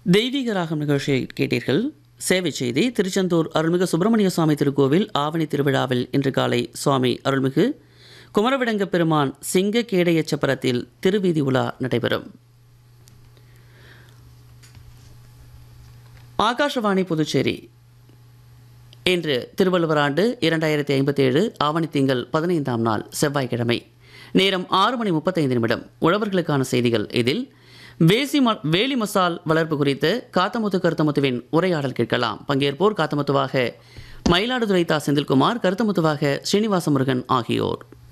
தெய்வீக ராகம் நிகழ்ச்சியை கேட்டீர்கள் சேவை செய்தி திருச்செந்தூர் அருள்மிகு சுப்பிரமணிய சுவாமி திருக்கோவில் ஆவணி திருவிழாவில் இன்று காலை சுவாமி அருள்மிகு குமரவிடங்க பெருமான் சிங்க கேடயச்சப்பரத்தில் திருவீதி உலா நடைபெறும் ஆகாஷவாணி புதுச்சேரி இன்று திருவள்ளுவர் ஆண்டு இரண்டாயிரத்தி ஐம்பத்தி ஏழு ஆவணி திங்கள் பதினைந்தாம் நாள் செவ்வாய்க்கிழமை நேரம் ஆறு மணி முப்பத்தைந்து நிமிடம் உழவர்களுக்கான செய்திகள் இதில் வேசி ம வேலி மசால் வளர்ப்பு குறித்து காத்தமுத்து கருத்தமுத்துவின் உரையாடல் கேட்கலாம் பங்கேற்போர் காத்தமுத்துவாக மயிலாடுதுறை தா செந்தில்குமார் கருத்தமுத்துவாக ஸ்ரீனிவாச முருகன் ஆகியோர்